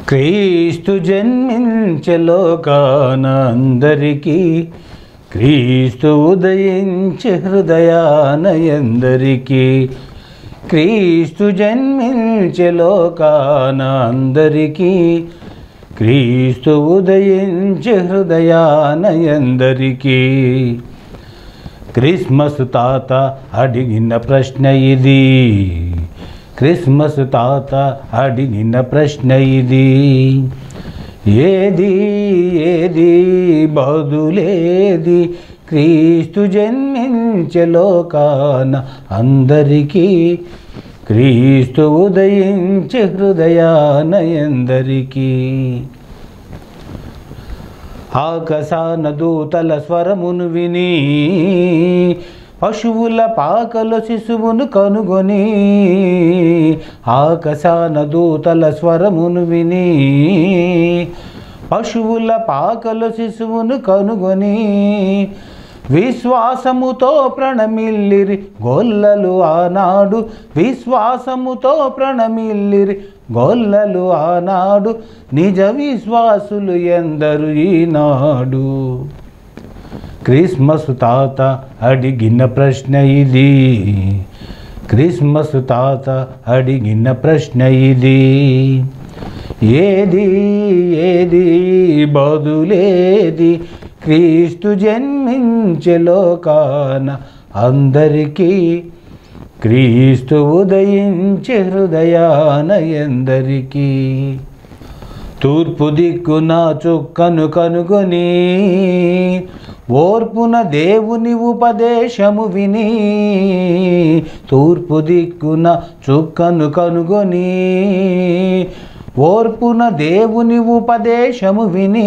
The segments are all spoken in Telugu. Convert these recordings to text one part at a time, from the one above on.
క్రీస్తు జన్మించే లోకాన అందరికీ క్రీస్తు ఉదయించే హృదయాన ఎందరికీ క్రీస్తు జన్మించే లోకాన అందరికీ క్రీస్తు ఉదయించే హృదయాన ఎందరికీ క్రిస్మస్ తాత అడిగిన ప్రశ్న ఇది క్రిస్మస్ తాత అడిగిన ప్రశ్న ఇది ఏది ఏది బదులేది క్రీస్తు జన్మించే లోకాన అందరికీ క్రీస్తు ఉదయించే హృదయాన ఎందరికీ ఆకాశాన దూతల స్వరమును విని పశువుల పాకల శిశువును కనుగొని ఆకాశాన దూతల స్వరమును విని పశువుల పాకల శిశువును కనుగొని విశ్వాసముతో ప్రణమిల్లిరి గొల్లలు ఆనాడు విశ్వాసముతో ప్రణమిల్లిరి గొల్లలు ఆనాడు నిజ విశ్వాసులు ఎందరు ఈనాడు క్రిస్మస్ తాత అడిగిన ప్రశ్న ఇది క్రిస్మస్ తాత అడిగిన ప్రశ్న ఇది ఏది ఏది బదులేది క్రీస్తు జన్మించే లోకాన అందరికీ క్రీస్తు ఉదయించే హృదయాన ఎందరికీ తూర్పు దిక్కున చుక్కను కనుగొని ఓర్పున దేవుని ఉపదేశము విని తూర్పు దిక్కున చుక్కను కనుగొని ఓర్పున దేవుని ఉపదేశము విని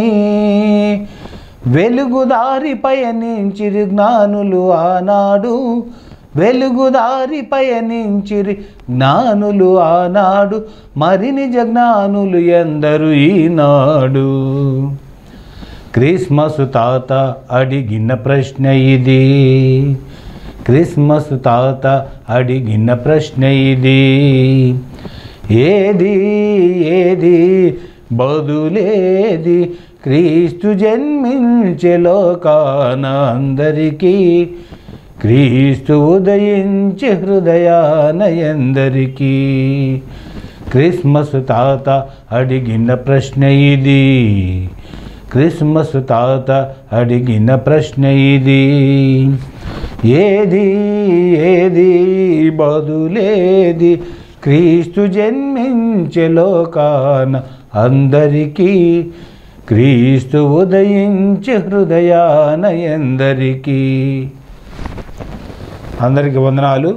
వెలుగుదారి పయనించిరి జ్ఞానులు ఆనాడు వెలుగుదారి పయనించిరి జ్ఞానులు ఆనాడు మరి నిజ జ్ఞానులు ఎందరు ఈనాడు క్రిస్మస్ తాత అడిగిన ప్రశ్న ఇది క్రిస్మస్ తాత అడిగిన ప్రశ్న ఇది ఏది ఏది బదులేది క్రీస్తు జన్మించే లోకాన అందరికీ క్రీస్తు ఉదయించే హృదయాన ఎందరికీ క్రిస్మస్ తాత అడిగిన ప్రశ్న ఇది క్రిస్మస్ తాత అడిగిన ప్రశ్న ఇది ఏది ఏది బదులేది క్రీస్తు జన్మించే లోకాన అందరికీ క్రీస్తు ఉదయించే హృదయాన ఎందరికీ అందరికీ వందనాలు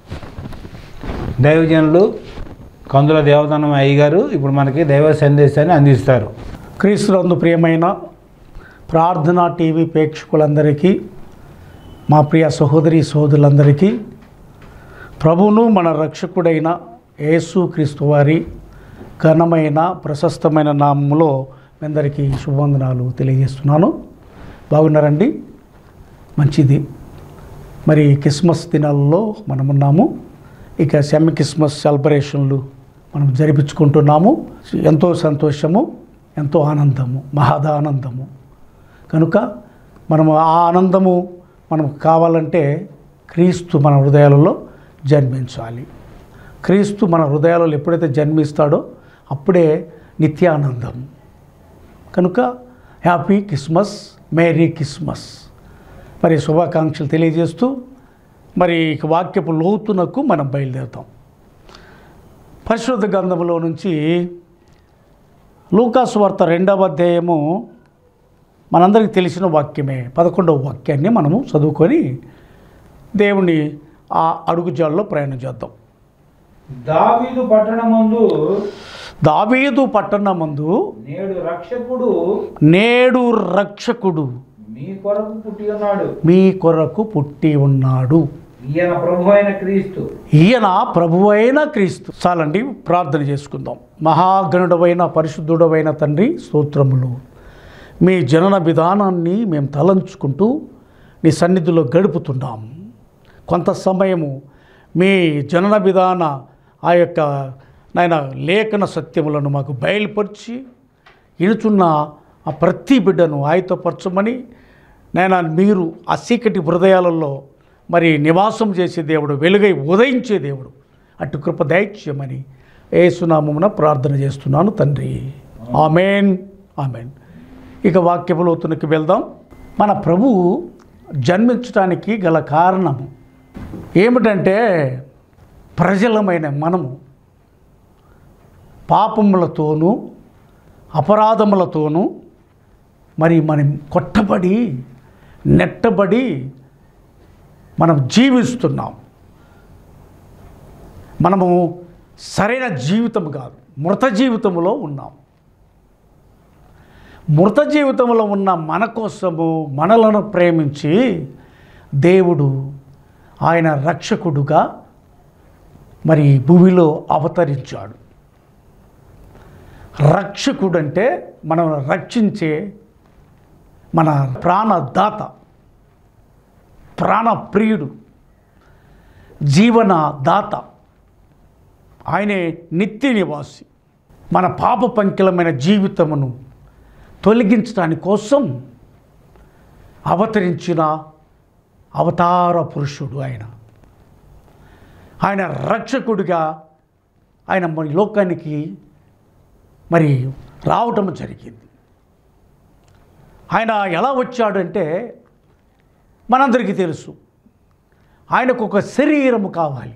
దైవజనులు కందుల దేవదనం అయ్య గారు ఇప్పుడు మనకి దైవ సందేశాన్ని అందిస్తారు క్రీస్తునందు ప్రియమైన ప్రార్థనా టీవీ ప్రేక్షకులందరికీ మా ప్రియ సహోదరి సహోదరులందరికీ ప్రభువును మన రక్షకుడైన యేసు క్రీస్తు వారి ఘనమైన ప్రశస్తమైన నామంలో మీ అందరికీ శుభవందనాలు తెలియజేస్తున్నాను బాగున్నారండి మంచిది మరి క్రిస్మస్ దినాల్లో మనమున్నాము ఇక సెమి క్రిస్మస్ సెలబ్రేషన్లు మనం జరిపించుకుంటున్నాము ఎంతో సంతోషము ఎంతో ఆనందము మహదా ఆనందము కనుక మనము ఆ ఆనందము మనకు కావాలంటే క్రీస్తు మన హృదయాలలో జన్మించాలి క్రీస్తు మన హృదయాలలో ఎప్పుడైతే జన్మిస్తాడో అప్పుడే నిత్యానందం కనుక హ్యాపీ క్రిస్మస్ మేరీ క్రిస్మస్ మరి శుభాకాంక్షలు తెలియజేస్తూ మరి ఇక వాక్యపు లోతునకు మనం బయలుదేరుతాం పరిశుద్ధ గ్రంథంలో నుంచి లూకాసు వార్త రెండవ అధ్యాయము మనందరికీ తెలిసిన వాక్యమే పదకొండవ వాక్యాన్ని మనము చదువుకొని దేవుని ఆ అడుగుజాల్లో ప్రయాణం చేద్దాం దావీదు పట్టణమందు దావీదు పట్టణమందు నేడు రక్షకుడు నేడు రక్షకుడు మీ కొరకు పుట్టి ఉన్నాడు మీ కొరకు పుట్టి ఉన్నాడు ఈయన ప్రభు అయిన క్రీస్తు ఈయన ప్రభువైన క్రీస్తు చాలండి ప్రార్థన చేసుకుందాం మహాగణుడవైన పరిశుద్ధుడవైన తండ్రి స్తోత్రములు మీ జనన విధానాన్ని మేము తలంచుకుంటూ నీ సన్నిధిలో గడుపుతున్నాం కొంత సమయము మీ జనన విధాన ఆ యొక్క నాయన లేఖన సత్యములను మాకు బయలుపరిచి ఇనుచున్న ఆ ప్రతి బిడ్డను ఆయతపరచమని నాయన మీరు ఆ చీకటి హృదయాలలో మరి నివాసం చేసే దేవుడు వెలుగై ఉదయించే దేవుడు అటు కృప దైత్యమని ఏసునామమున ప్రార్థన చేస్తున్నాను తండ్రి ఆమెన్ ఆమెన్ ఇక వాక్యపులోతునికి వెళ్దాం మన ప్రభువు జన్మించడానికి గల కారణము ఏమిటంటే ప్రజలమైన మనము పాపములతోనూ అపరాధములతోనూ మరి మనం కొట్టబడి నెట్టబడి మనం జీవిస్తున్నాం మనము సరైన జీవితం కాదు మృత జీవితంలో ఉన్నాం మృత జీవితంలో ఉన్న మన కోసము మనలను ప్రేమించి దేవుడు ఆయన రక్షకుడుగా మరి భూమిలో అవతరించాడు రక్షకుడు అంటే మనం రక్షించే మన ప్రాణదాత ప్రాణప్రియుడు జీవన దాత ఆయనే నిత్య నివాసి మన పాప పంకిలమైన జీవితమును తొలగించడానికి కోసం అవతరించిన అవతార పురుషుడు ఆయన ఆయన రక్షకుడిగా ఆయన మన లోకానికి మరి రావటం జరిగింది ఆయన ఎలా వచ్చాడంటే మనందరికీ తెలుసు ఆయనకు ఒక శరీరము కావాలి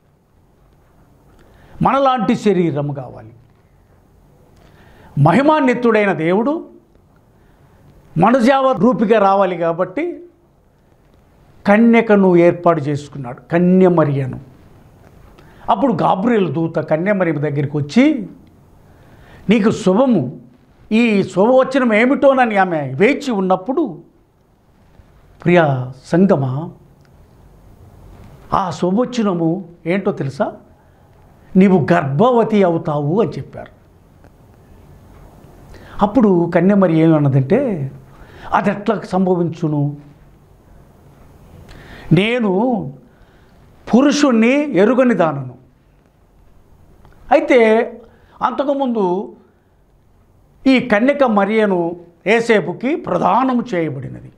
మనలాంటి శరీరము కావాలి మహిమాన్వితుడైన దేవుడు మనుజావ రూపిగా రావాలి కాబట్టి కన్యకను ఏర్పాటు చేసుకున్నాడు కన్యమరియను అప్పుడు గాబ్రియల్ దూత కన్యమరి దగ్గరికి వచ్చి నీకు శుభము ఈ శుభవచనం ఏమిటోనని ఆమె వేచి ఉన్నప్పుడు ప్రియ సంగమా ఆ శుభవచనము ఏంటో తెలుసా నీవు గర్భవతి అవుతావు అని చెప్పారు అప్పుడు కన్యమరి ఏమన్నదంటే అది ఎట్లా సంభవించును నేను పురుషుణ్ణి ఎరుగని దానను అయితే అంతకుముందు ఈ కన్యక మరియను ఏసేపుకి ప్రదానము చేయబడినది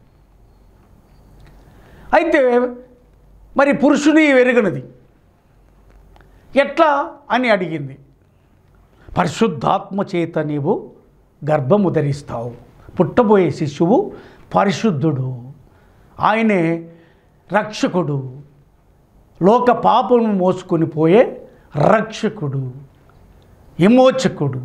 అయితే మరి పురుషుని ఎరుగనిది ఎట్లా అని అడిగింది పరిశుద్ధాత్మ చేత నీవు గర్భము ధరిస్తావు పుట్టబోయే శిశువు పరిశుద్ధుడు ఆయనే రక్షకుడు లోక పాపము మోసుకొని పోయే రక్షకుడు విమోచకుడు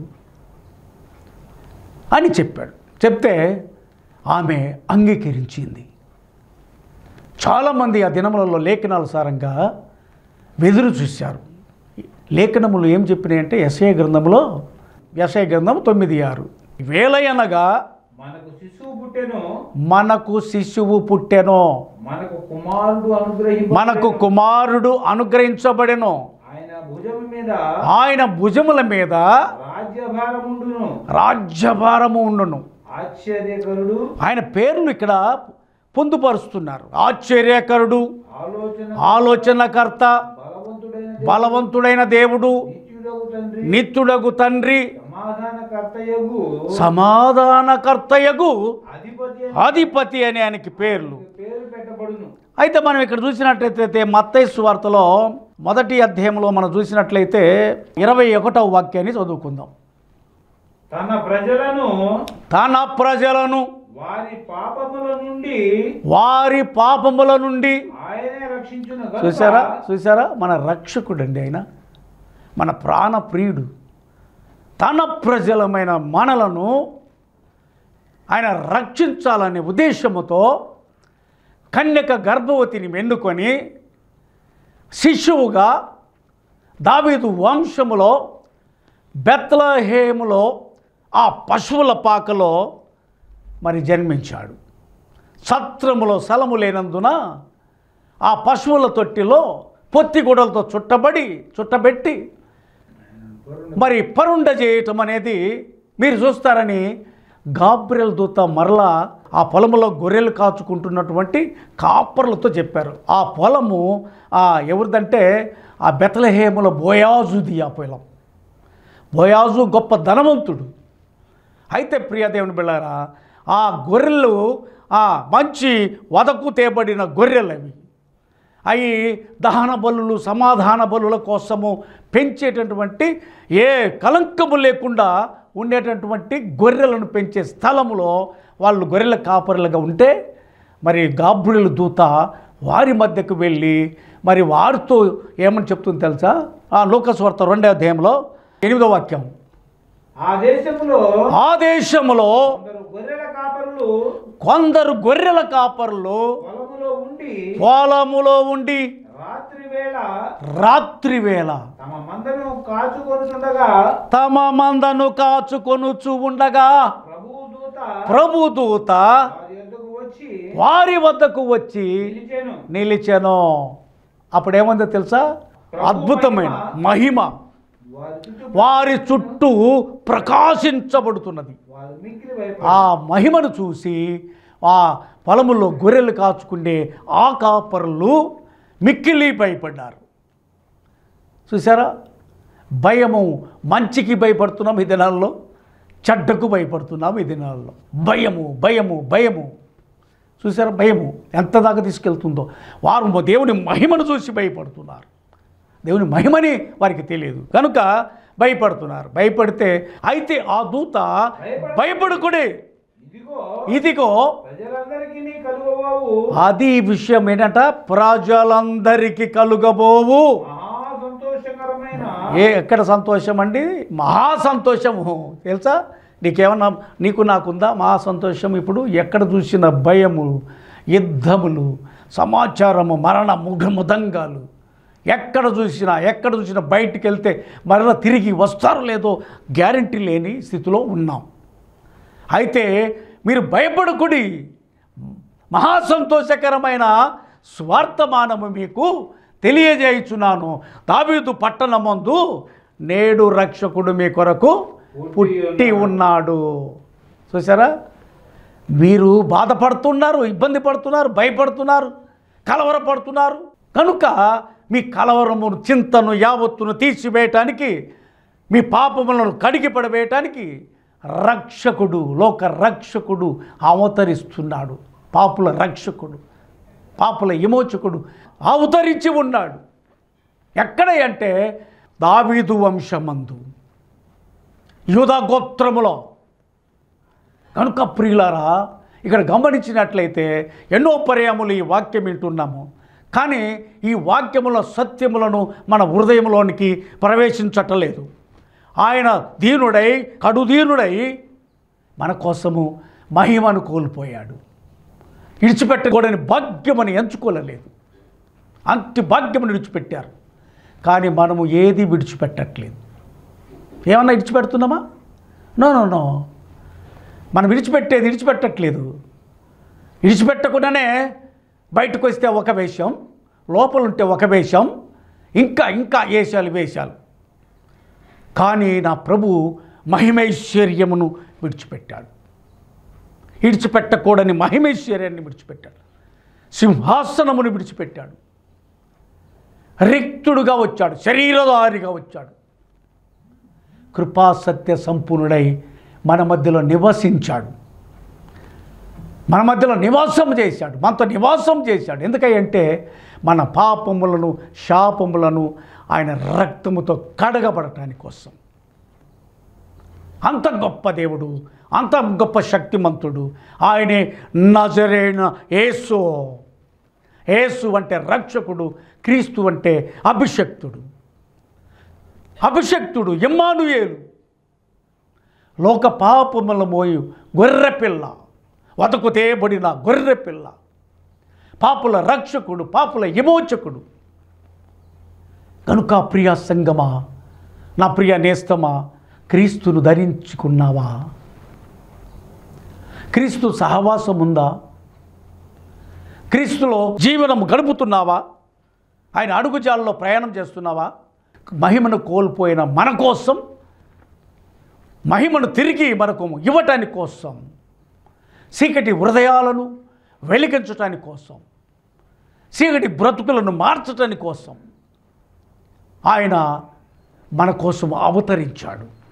అని చెప్పాడు చెప్తే ఆమె అంగీకరించింది చాలామంది ఆ దినములలో లేఖనాల సారంగా వెదురు చూశారు లేఖనములు ఏం చెప్పినాయంటే ఎస్ఐ గ్రంథంలో ఎస్ఐ గ్రంథం తొమ్మిది ఆరు వేలయనగా మనకు శిశువు పుట్టెను మనకు శిశువు పుట్టెనో మనకు కుమారుడు అనుగ్రహి మనకు కుమారుడు అనుగ్రహించబడెను ఆయన భుజం మీద ఆయన భుజముల మీద రాజ్యభారముండును రాజ్యభారము ఉండును ఆశ్చర్యకరుడు ఆయన పేర్లు ఇక్కడ పొందుపరుస్తున్నారు ఆశ్చర్యకరుడు ఆలోచన ఆలోచనకర్త బలవంతుడైన బలవంతుడైన దేవుడు నిత్యుడగు తండ్రి నిత్యుడగు తండ్రి సమాధానకర్తయగు సమాధానకర్తయగు అధిపతి అని అధిపతి అని ఆయనకి పేర్లు పేరు పెట్టబడును అయితే మనం ఇక్కడ చూసినట్లయితే మత్తయి వార్తలో మొదటి అధ్యాయంలో మనం చూసినట్లయితే ఇరవై ఒకటవ వాక్యాన్ని చదువుకుందాం తన ప్రజలను తన ప్రజలను వారి పాపముల నుండి వారి పాపముల నుండి ఆయనే రక్షించును గనుక చూసారా చూసారా మన రక్షకుడండి ఆయన మన ప్రాణప్రియుడు తన ప్రజలమైన మనలను ఆయన రక్షించాలనే ఉద్దేశముతో కన్యక గర్భవతిని ఎన్నుకొని శిశువుగా దావీదు వంశములో బెత్లహేములో ఆ పశువుల పాకలో మరి జన్మించాడు సత్రములో స్థలము లేనందున ఆ పశువుల తొట్టిలో పొత్తిగూడలతో చుట్టబడి చుట్టబెట్టి మరి పరుండ చేయటం అనేది మీరు చూస్తారని గాబ్రియల్ దూత మరలా ఆ పొలంలో గొర్రెలు కాచుకుంటున్నటువంటి కాపర్లతో చెప్పారు ఆ పొలము ఆ ఎవరిదంటే ఆ బెతలహేముల బోయాజుది ఆ పొలం బోయాజు గొప్ప ధనవంతుడు అయితే ప్రియదేవుని బిళ్ళారా ఆ గొర్రెలు ఆ మంచి వదకు తేబడిన గొర్రెలు అవి అవి దహన బలులు సమాధాన బలుల కోసము పెంచేటటువంటి ఏ కలంకము లేకుండా ఉండేటటువంటి గొర్రెలను పెంచే స్థలములో వాళ్ళు గొర్రెల కాపరులుగా ఉంటే మరి గాబ్రుల దూత వారి మధ్యకు వెళ్ళి మరి వారితో ఏమని చెప్తుంది తెలుసా ఆ లోకస్వార్త రెండో అధ్యాయంలో ఎనిమిదో వాక్యం ఆ దేశంలో ఆ దేశములో కొందరు గొర్రెల కాపరులు కొందరు గొర్రెల కాపరులు పొలములో ఉండి పొలములో ఉండి రాత్రి వేళ రాత్రి వేళ తమ మందను కాచుకొనుచుండగా తమ మందను కాచుకొనుచు ఉండగా ప్రభువు దూత ప్రభుదూత వారి యొద్దకు వచ్చి వారి వద్దకు వచ్చి పిలిచెను నిలిచెను అప్పుడేముందో తెలుసా అద్భుతమైన మహిమ వారి చుట్టూ వారి చుట్టూ ప్రకాశించబడుతున్నది వారు మిక్కిలి భయపడి ఆ మహిమను చూసి ఆ పొలములో గొర్రెలు కాచుకునే ఆ కాపరులు మిక్కిలి భయపడ్డారు చూసారా భయము మంచికి భయపడుతున్నాం ఈ దినాల్లో చెడ్డకు భయపడుతున్నాం ఈ దినాల్లో భయము భయము భయము చూసారా భయము ఎంత దాకా తీసుకెళ్తుందో వారు దేవుని మహిమను చూసి భయపడుతున్నారు దేవుని మహిమని వారికి తెలియదు కనుక భయపడుతున్నారు భయపడితే అయితే ఆ దూత భయపడుకుడే ఇదిగో ఇదిగో ప్రజలందరికీ నీ కలుగబావు అది విషయం ఏంటంట ప్రజలందరికీ కలుగబోవు మహా సంతోషకరమైన ఏ ఎక్కడ సంతోషం అండి మహా సంతోషము తెలుసా నీకేమన్నా నీకు నాకుందా మహా సంతోషం ఇప్పుడు ఎక్కడ చూసిన భయము యుద్ధములు సమాచారము మరణ ముఖ ముదంగాలు ఎక్కడ చూసినా ఎక్కడ చూసినా బయటికి వెళ్తే మరలా తిరిగి వస్తారో లేదో గ్యారంటీ లేని స్థితిలో ఉన్నాం అయితే మీరు భయపడకుడి మహా సంతోషకరమైన స్వార్థమానము మీకు తెలియజేయుచున్నాను దావీదు పట్టణమందు నేడు రక్షకుడు మీ కొరకు పుట్టి ఉన్నాడు చూసారా మీరు బాధపడుతున్నారు ఇబ్బంది పడుతున్నారు భయపడుతున్నారు కలవరపడుతున్నారు కనుక మీ కలవరమును చింతను యావత్తును తీసివేయటానికి మీ పాపములను కడిగి పడవేయటానికి రక్షకుడు లోక రక్షకుడు అవతరిస్తున్నాడు పాపుల రక్షకుడు పాపుల విమోచకుడు అవతరించి ఉన్నాడు ఎక్కడ అంటే దావీదు వంశమందు యూదా గోత్రములో కనుక ప్రియులారా ఇక్కడ గమనించినట్లయితే ఎన్నో పర్యాములు ఈ వాక్యం వింటున్నాము కానీ ఈ వాక్యముల సత్యములను మన హృదయంలోనికి ప్రవేశించటలేదు ఆయన దీనుడై కడుదీనుడై మన కోసము మహిమను కోల్పోయాడు విడిచిపెట్టకూడని భాగ్యమని ఎంచుకోలేదు అంటి భాగ్యమును విడిచిపెట్టారు కానీ మనము ఏది విడిచిపెట్టట్లేదు ఏమన్నా విడిచిపెడుతున్నామా నో నో నో మనం విడిచిపెట్టేది విడిచిపెట్టట్లేదు విడిచిపెట్టకుండానే బయటకు వస్తే ఒక వేషం లోపల ఉంటే ఒక వేషం ఇంకా ఇంకా వేషాలు వేషాలు కానీ నా ప్రభు మహిమైశ్వర్యమును విడిచిపెట్టాడు విడిచిపెట్టకూడని మహిమైశ్వర్యాన్ని విడిచిపెట్టాడు సింహాసనమును విడిచిపెట్టాడు రిక్తుడుగా వచ్చాడు శరీరధారిగా వచ్చాడు కృపా సత్య సంపూర్ణుడై మన మధ్యలో నివసించాడు మన మధ్యలో నివాసం చేశాడు మనతో నివాసం చేశాడు ఎందుకంటే మన పాపములను శాపములను ఆయన రక్తముతో కడగబడటానికి కోసం అంత గొప్ప దేవుడు అంత గొప్ప శక్తిమంతుడు ఆయనే నజరేన యేసు యేసు అంటే రక్షకుడు క్రీస్తు అంటే అభిషక్తుడు అభిషక్తుడు ఇమ్మానుయేలు లోక పాపముల మోయు గొర్రెపిల్ల వతకు తేబడిన గొర్రెపిల్ల పాపుల రక్షకుడు పాపుల విమోచకుడు కనుక ప్రియ సంగమా నా ప్రియ నేస్తమా క్రీస్తును ధరించుకున్నావా క్రీస్తు సహవాసం ఉందా క్రీస్తులో జీవనం గడుపుతున్నావా ఆయన అడుగుజాలలో ప్రయాణం చేస్తున్నావా మహిమను కోల్పోయిన మన కోసం మహిమను తిరిగి మనకు ఇవ్వటానికి కోసం చీకటి హృదయాలను వెలిగించటానికి కోసం చీకటి బ్రతుకులను మార్చటానికి కోసం ఆయన మన కోసం అవతరించాడు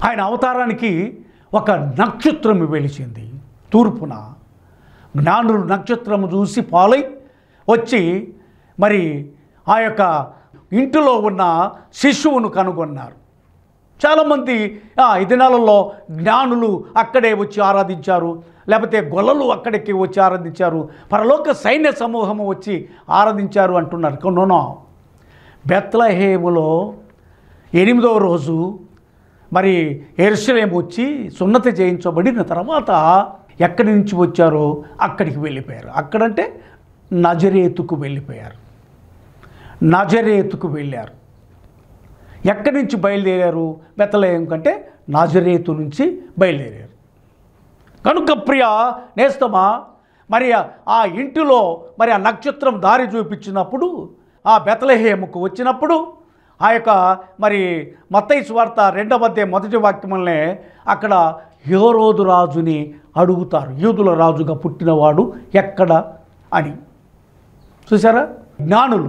ఆయన అవతారానికి ఒక నక్షత్రం వెలిచింది తూర్పున జ్ఞానులు నక్షత్రము చూసి పాలై వచ్చి మరి ఆ యొక్క ఇంటిలో ఉన్న శిశువును కనుగొన్నారు చాలామంది ఆ, ఈ దినాలలో జ్ఞానులు అక్కడే వచ్చి ఆరాధించారు లేకపోతే గొల్లలు అక్కడికి వచ్చి ఆరాధించారు పరలోక సైన్య సమూహము వచ్చి ఆరాధించారు అంటున్నారు కొన్నో బెత్లహేములో ఎనిమిదవ రోజు మరి ఎరుసలేం వచ్చి సున్నతి చేయించబడిన తర్వాత ఎక్కడి నుంచి వచ్చారో అక్కడికి వెళ్ళిపోయారు అక్కడంటే నజరేతుకు వెళ్ళిపోయారు నజరేతుకు వెళ్ళారు ఎక్కడి నుంచి బయలుదేరారు బెత్తలేం కంటే నాజరేతు నుంచి బయలుదేరారు కనుక ప్రియ నేస్తమా మరి ఆ- ఆ ఇంటిలో మరి ఆ నక్షత్రం దారి చూపించినప్పుడు ఆ బెతలహేముకు వచ్చినప్పుడు ఆ యొక్క మరి మత్తయి స్వార్త రెండవ అధ్యాయం మొదటి వాక్యములనే అక్కడ యోరోదు రాజుని అడుగుతారు యూదుల రాజుగా పుట్టినవాడు ఎక్కడ అని చూసారా జ్ఞానులు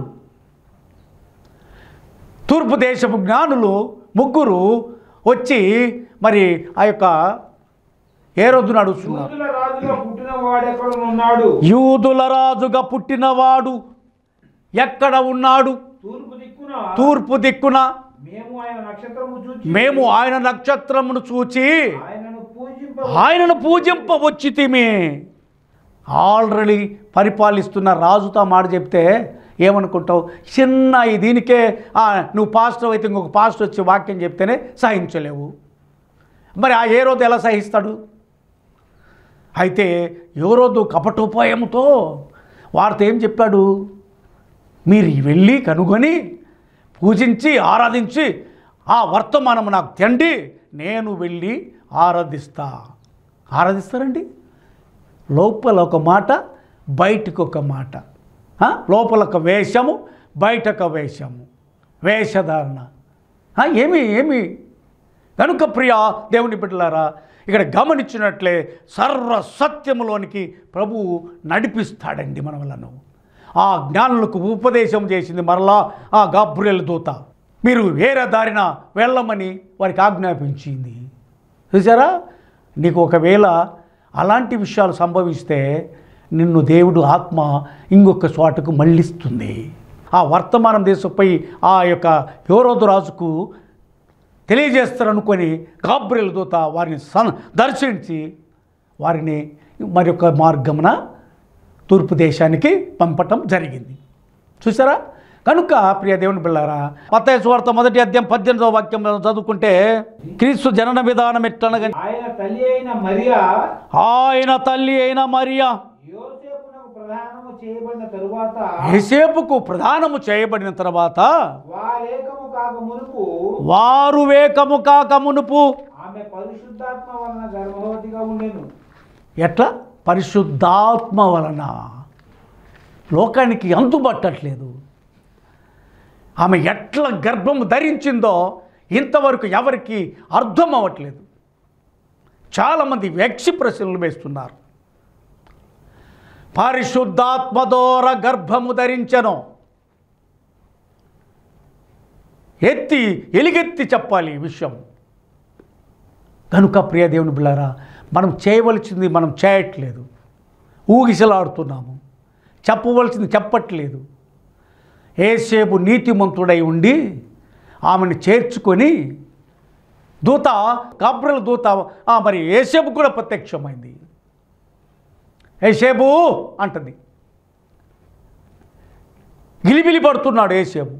తూర్పు దేశపు జ్ఞానులు ముగ్గురు వచ్చి మరి ఆ యొక్క ఏ రోజున అడుగుతున్నారు యూదుల రాజుగా పుట్టిన వాడెక్కడ ఉన్నాడు యూదుల రాజుగా పుట్టినవాడు ఎక్కడ ఉన్నాడు తూర్పు దిక్కున తూర్పు దిక్కున మేము ఆయన నక్షత్రము చూచి మేము ఆయన నక్షత్రమును చూచి ఆయనను పూజింప ఆయనను పూజింప వచ్చితిమి ఆల్రెడీ పరిపాలిస్తున్న రాజుతో మాట చెప్తే ఏమనుకుంటావు చిన్న ఈ దీనికే ఆ, నువ్వు పాస్టర్ అయితే ఇంకొక పాస్టర్ వచ్చి వాక్యం చెప్తేనే సహించలేవు మరి ఆ ఏ రోజు ఎలా సహిస్తాడు అయితే ఎవరోదు కపటోపాయంతో వారితో ఏం చెప్పాడు మీరు వెళ్ళి కనుగొని పూజించి ఆరాధించి ఆ వర్తమానం నాకు తండి నేను వెళ్ళి ఆరాధిస్తా ఆరాధిస్తారండి లోపల ఒక మాట బయటకు ఒక మాట ఆ? లోపల ఒక వేషము బయట ఒక వేషము వేషధారణ ఆ, ఏమి ఏమి కనుక ప్రియ దేవుని బిడ్డలారా ఇక్కడ గమనించినట్లే సర్వ సత్యములోనికి ప్రభువు నడిపిస్తాడండి మనవలను ఆ జ్ఞానులకు ఉపదేశం చేసింది మరలా ఆ గాబ్రియల్ దూత మీరు వేరే దారిన వెళ్ళమని వారికి ఆజ్ఞాపించింది చూసారా నీకు ఒకవేళ అలాంటి విషయాలు సంభవిస్తే నిన్ను దేవుడు ఆత్మ ఇంకొక చోటకు మళ్ళిస్తుంది ఆ వర్తమానం దేశంపై ఆ యొక్క యోరోదు రాజుకు తెలియజేస్తారనుకొని గాబ్రియల్ దూత వారిని సన్ దర్శించి వారిని మరొక మార్గమున తూర్పు దేశానికి పంపటం జరిగింది చూసారా కనుక ప్రియ దేవుని బిళ్ళారా మత్తయి సువార్త మొదటి అధ్యాయం పద్దెనిమిదవ వాక్యం చదువుకుంటే క్రీస్తు జనన విధానం ఎట్లనగా ఆయన తల్లి అయిన మరియా ఆయన తల్లి అయిన మరియా యోసేపునకు ప్రధానము చేయబడిన తరువాత ఏసేపుకు ప్రధానము చేయబడిన తర్వాత వారేకము కాక మునుపు వారు వేకము కాక మునుపు ఆమె పరిశుద్ధాత్మ వలన గర్భవతిగా ఉండెను ఎట్లా పరిశుద్ధాత్మ వలన లోకానికి అంతుబట్టట్లేదు ఆమె ఎట్లా గర్భము ధరించిందో ఇంతవరకు ఎవరికి అర్థం అవ్వట్లేదు చాలామంది వ్యక్షి ప్రశ్నలు వేస్తున్నారు పరిశుద్ధాత్మ ద్వారా గర్భము ధరించను ఎత్తి ఎలిగెత్తి చెప్పాలి ఈ విషయం కనుక ప్రియ దేవుని బిళ్ళారా మనం చేయవలసింది మనం చేయట్లేదు ఊగిసలాడుతున్నాము చెప్పవలసింది చెప్పట్లేదు ఏసేపు నీతిమంతుడై ఉండి ఆమెను చేర్చుకొని దూత కాబ్రల దూత ఆ, మరి ఏసేపు కూడా ప్రత్యక్షమైంది ఏసేపు అంటది గిలిబిలి పడుతున్నాడు ఏసేపు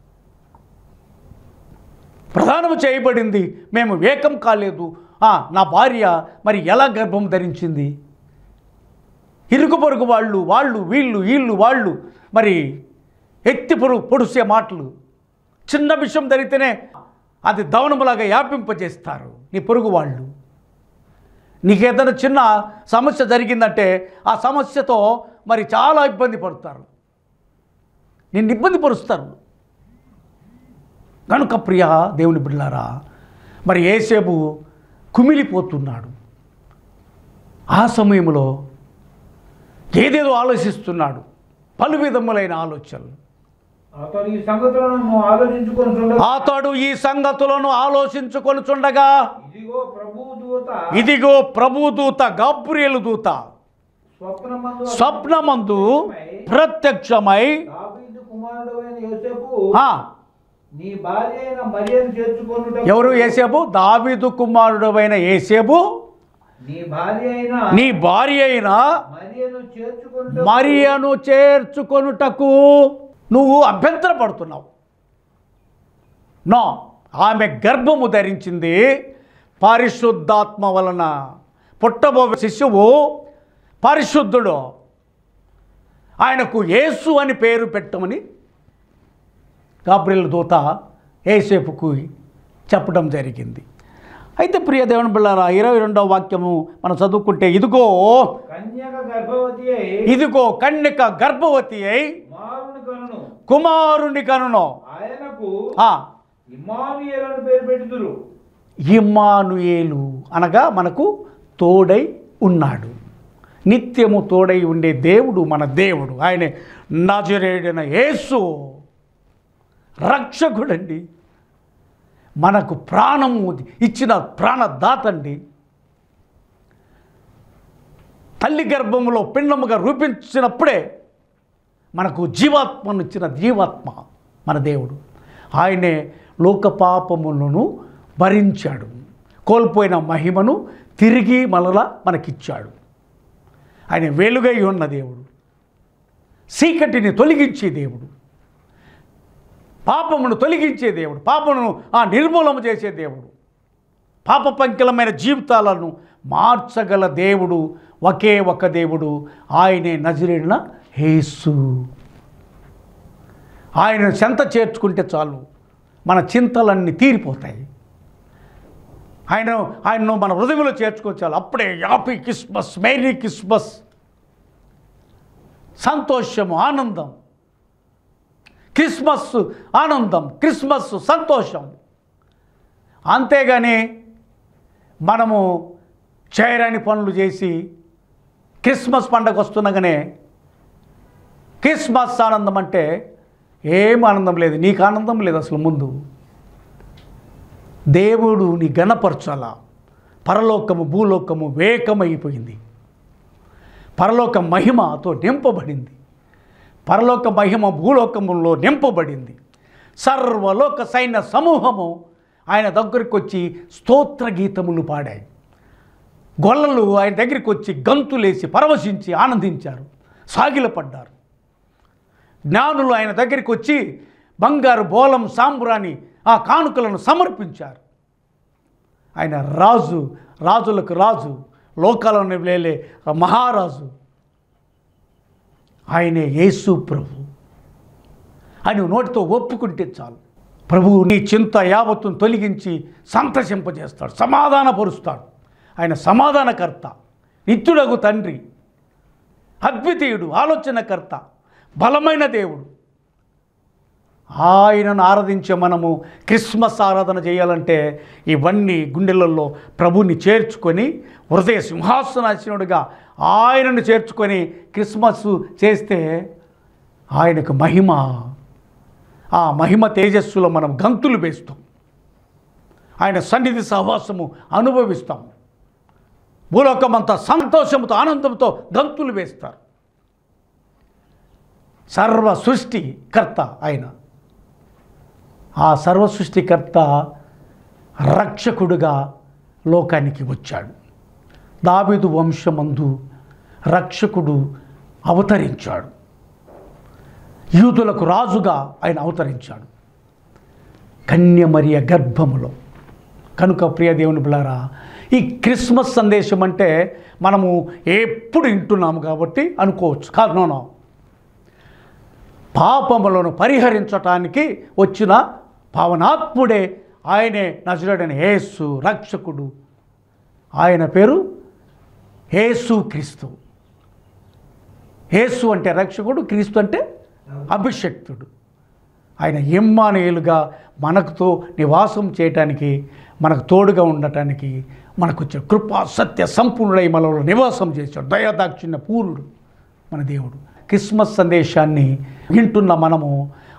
ప్రధానము చేయబడింది మేము వేకం కాలేదు ఆ, నా భార్య మరి ఎలా గర్భం ధరించింది ఇరుగు పొరుగు వాళ్ళు వాళ్ళు వీళ్ళు వీళ్ళు వాళ్ళు మరి ఎత్తి పొరు పొడిసే మాటలు చిన్న విషయం ధరితేనే అది దవనములాగా వ్యాపింపజేస్తారు నీ పొరుగు వాళ్ళు నీకేదైనా చిన్న సమస్య జరిగిందంటే ఆ సమస్యతో మరి చాలా ఇబ్బంది పడతారు నిన్ను ఇబ్బంది పరుస్తారు కనుక ప్రియ దేవుని బిడ్డారా మరి ఏసేపు కుమిలిపోతున్నాడు ఆ సమయంలో ఏదేదో ఆలోచిస్తున్నాడు పలు విధములైన ఆలోచనలు అతడు ఈ సంగతులను ఆలోచించుకొని చూడ అతడు ఈ సంగతులను ఆలోచించుకొని చుండగా ఇదిగో ప్రభు దూత ఇదిగో ప్రభు దూత గాబ్రియలు దూత స్వప్నమందు స్వప్నమందు ప్రత్యక్షమై దావీదు కుమారుడైన యోసేపు ఆ, నీ భార్య అయిన మరియను చేర్చుకొనుట ఎవరు ఏసేపు దావీదు కుమారుడైన ఏసేపు నీ భార్య అయిన నీ భార్య అయిన మరియను చేర్చుకొనుట మరియను చేర్చుకొనుటకు నువ్వు అభ్యంతరపడుతున్నావు నో ఆమె గర్భము ధరించింది పరిశుద్ధాత్మ వలన పుట్టబో శిశువు పరిశుద్ధుడు ఆయనకు యేసు అని పేరు పెట్టమని గాబ్రియల్ దూత ఏసేపుకు చెప్పడం జరిగింది అయితే ప్రియ దేవుని బిళ్ళారా ఇరవై రెండవ వాక్యము మనం చదువుకుంటే ఇదిగో కన్యక గర్భవతి అయి ఇదిగో కన్యక గర్భవతి అయి కుమారుని కనును కుమారుని కనును ఆయనకు ఆ, ఇమానుయేలను పేరు పెట్టుదురు ఇమ్మానుయేలు అనగా మనకు తోడై ఉన్నాడు నిత్యము తోడై ఉండే దేవుడు మన దేవుడు ఆయన నజరేడిన యేసు రక్షకుడండి మనకు ప్రాణము ఇచ్చిన ప్రాణదాతండి తల్లి గర్భములో పిండముగా రూపించినప్పుడే మనకు జీవాత్మను ఇచ్చిన జీవాత్మ మన దేవుడు ఆయనే లోక పాపములను భరించాడు కోల్పోయిన మహిమను తిరిగి మరలా మనకిచ్చాడు ఆయన వెలుగై ఉన్న దేవుడు చీకటిని తొలగించే దేవుడు పాపమును తొలగించే దేవుడు పాపమును ఆ నిర్మూలన చేసే దేవుడు పాప పంకిలమైన జీవితాలను మార్చగల దేవుడు ఒకే ఒక దేవుడు ఆయనే నజరేడిన హేసు ఆయన చెంత చేర్చుకుంటే చాలు మన చింతలన్నీ తీరిపోతాయి ఆయన ఆయన్ను మన హృదయంలో చేర్చుకోవచ్చాలి అప్పుడే హ్యాపీ క్రిస్మస్ మేరీ క్రిస్మస్ సంతోషము ఆనందం క్రిస్మస్ ఆనందం క్రిస్మస్ సంతోషం అంతేగాని మనము చేయరాని పనులు చేసి క్రిస్మస్ పండగ వస్తుండగానే క్రిస్మస్ ఆనందం అంటే ఏం ఆనందం లేదు నీకు ఆనందం లేదు అసలు ముందు దేవుడు నీ గణపరచాల పరలోకము భూలోకము వేకమైపోయింది పరలోక మహిమతో నింపబడింది పరలోక మహిమ భూలోకములో నింపబడింది సర్వలోక సైన్య సమూహము ఆయన దగ్గరికి వచ్చి స్తోత్ర గీతములు పాడాయి గొల్లలు ఆయన దగ్గరికి వచ్చి గంతులేసి పరవశించి ఆనందించారు సాగిలపడ్డారు జ్ఞానులు ఆయన దగ్గరికి వచ్చి బంగారు బోలం సాంబ్రాని ఆ కానుకలను సమర్పించారు ఆయన రాజు రాజులకు రాజు లోకాలను లేలే ఆ మహారాజు ఆయనే యేసు ప్రభు అని నోటితో ఒప్పుకుంటే చాలు ప్రభువు నీ చింత యావత్తును తొలగించి సంతసింపజేస్తాడు సమాధానపరుస్తాడు ఆయన సమాధానకర్త నిత్యుడగు తండ్రి అద్వితీయుడు ఆలోచనకర్త బలమైన దేవుడు ఆయనను ఆరాధించే మనము క్రిస్మస్ ఆరాధన చేయాలంటే ఇవన్నీ గుండెలలో ప్రభుని చేర్చుకొని హృదయ సింహాసనాశనుడిగా ఆయనను చేర్చుకొని క్రిస్మస్ చేస్తే ఆయనకు మహిమ ఆ మహిమ తేజస్సులో మనం గంతులు వేస్తాం ఆయన సన్నిధి సహవాసము అనుభవిస్తాం భూలోకమంతా సంతోషంతో ఆనందంతో గంతులు వేస్తారు సర్వ సృష్టికర్త ఆయన ఆ సర్వ సృష్టికర్త రక్షకుడుగా లోకానికి వచ్చాడు దావీదు వంశమందు రక్షకుడు అవతరించాడు యూదులకు రాజుగా ఆయన అవతరించాడు కన్యమరియ గర్భములో కనుక ప్రియ దేవుని బిళ్ళారా ఈ క్రిస్మస్ సందేశం అంటే మనము ఎప్పుడు వింటున్నాము కాబట్టి అనుకోవచ్చు కాదు నో నో పాపములను పరిహరించటానికి వచ్చిన పావనాత్ముడే ఆయనే నజరుడైన యేసు రక్షకుడు ఆయన పేరు యేసు క్రీస్తు యేసు అంటే రక్షకుడు క్రీస్తు అంటే అభిషక్తుడు ఆయన ఇమ్మానుయేలుగా మనకుతో నివాసం చేయటానికి మనకు తోడుగా ఉండటానికి మనకు వచ్చే కృపా సత్య సంపూర్ణుడై మనలో నివాసం చేశాడు దయాదాక్షిణ్య పూర్ణుడు మన దేవుడు క్రిస్మస్ సందేశాన్ని వింటున్న మనము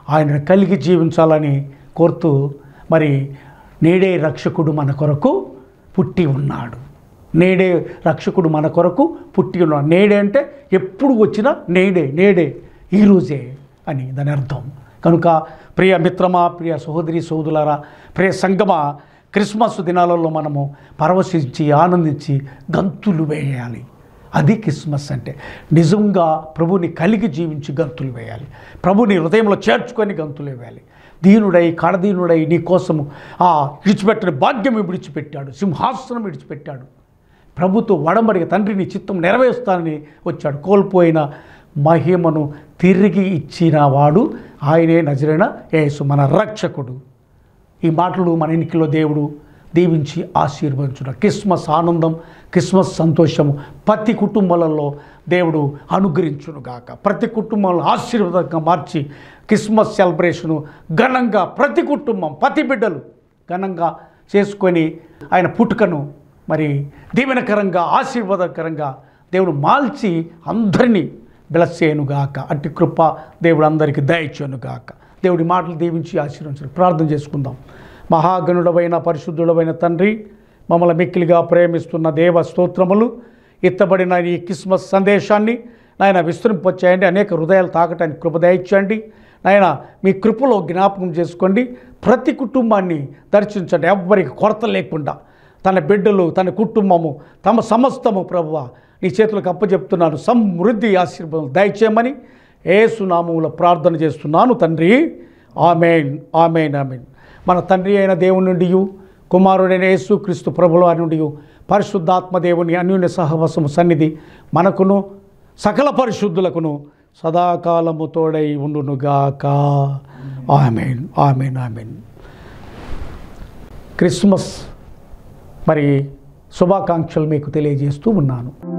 ఆయన కలిగి జీవించాలని కోరుతూ మరి నేడే రక్షకుడు మన కొరకు పుట్టి ఉన్నాడు నేడే రక్షకుడు మన కొరకు పుట్టి ఉన్నాడు నేడే అంటే ఎప్పుడు వచ్చినా నేడే నేడే ఈరోజే అని దాని అర్థం కనుక ప్రియ మిత్రమా ప్రియ సహోదరి సోదరులారా ప్రియ సంగమా క్రిస్మస్ దినాలలో మనము పరవశించి ఆనందించి గంతులు వేయాలి అది క్రిస్మస్ అంటే నిజంగా ప్రభుని కలిగి జీవించి గంతులు వేయాలి ప్రభుని హృదయంలో చేర్చుకొని గంతులు వేయాలి దీనుడై కడదీనుడై నీ కోసము ఆ విడిచిపెట్టిన భాగ్యం విడిచిపెట్టాడు సింహాసనం విడిచిపెట్టాడు ప్రభుతో వడమడిగ తండ్రిని చిత్తం నెరవేరుస్తానని వచ్చాడు కోల్పోయిన మహిమను తిరిగి ఇచ్చిన వాడు ఆయనే నజరైన యేసు మన రక్షకుడు ఈ మాటలు మన ఎన్నికలో దేవుడు దీవించి ఆశీర్వదించుట క్రిస్మస్ ఆనందం క్రిస్మస్ సంతోషము ప్రతి కుటుంబాలలో దేవుడు అనుగ్రహించునుగాక ప్రతి కుటుంబంలో ఆశీర్వాదంగా మార్చి క్రిస్మస్ సెలబ్రేషను ఘనంగా ప్రతి కుటుంబం ప్రతి బిడ్డలు ఘనంగా చేసుకొని ఆయన పుట్టుకను మరి దీవెనకరంగా ఆశీర్వాదకరంగా దేవుడు మాల్చి అందరినీ బ్లెస్ చేయనుగాక అట్టి కృప దేవుడు అందరికీ దయచేయనుగాక దేవుడి మాటలు దీవించి ఆశీర్వించను ప్రార్థన చేసుకుందాం మహాగణుడవైన పరిశుద్ధుడవైన తండ్రి మమ్మల్ని మిక్కిలిగా ప్రేమిస్తున్న దేవ స్తోత్రములు ఎత్తబడిన ఈ క్రిస్మస్ సందేశాన్ని నాయన విస్తరింపచేయండి అనేక హృదయాలు తాకటానికి కృప దయచేయండి నాయన మీ కృపలో జ్ఞాపకం చేసుకోండి ప్రతి కుటుంబాన్ని దర్శించండి ఎవ్వరికి కొరత లేకుండా తన బిడ్డలు తన కుటుంబము తమ సమస్తము ప్రభువ నీ చేతులకు అప్పచెప్తున్నాను సమృద్ధి ఆశీర్వాదం దయచేయమని ఏసునామములో ప్రార్థన చేస్తున్నాను తండ్రి ఆమెన్ ఆమెన్ ఆమెన్ మన తండ్రి అయిన దేవుని నుండి కుమారుడైన యేసు క్రీస్తు ప్రభుల వారి నుండి పరిశుద్ధాత్మ దేవుని అన్యోన్య సహవాసము సన్నిధి మనకును సకల పరిశుద్ధులకును సదాకాలము తోడై ఉండునుగాక ఆమెన్ ఆమెన్ ఆమెన్ క్రిస్మస్ మరి శుభాకాంక్షలు మీకు తెలియజేస్తూ ఉన్నాను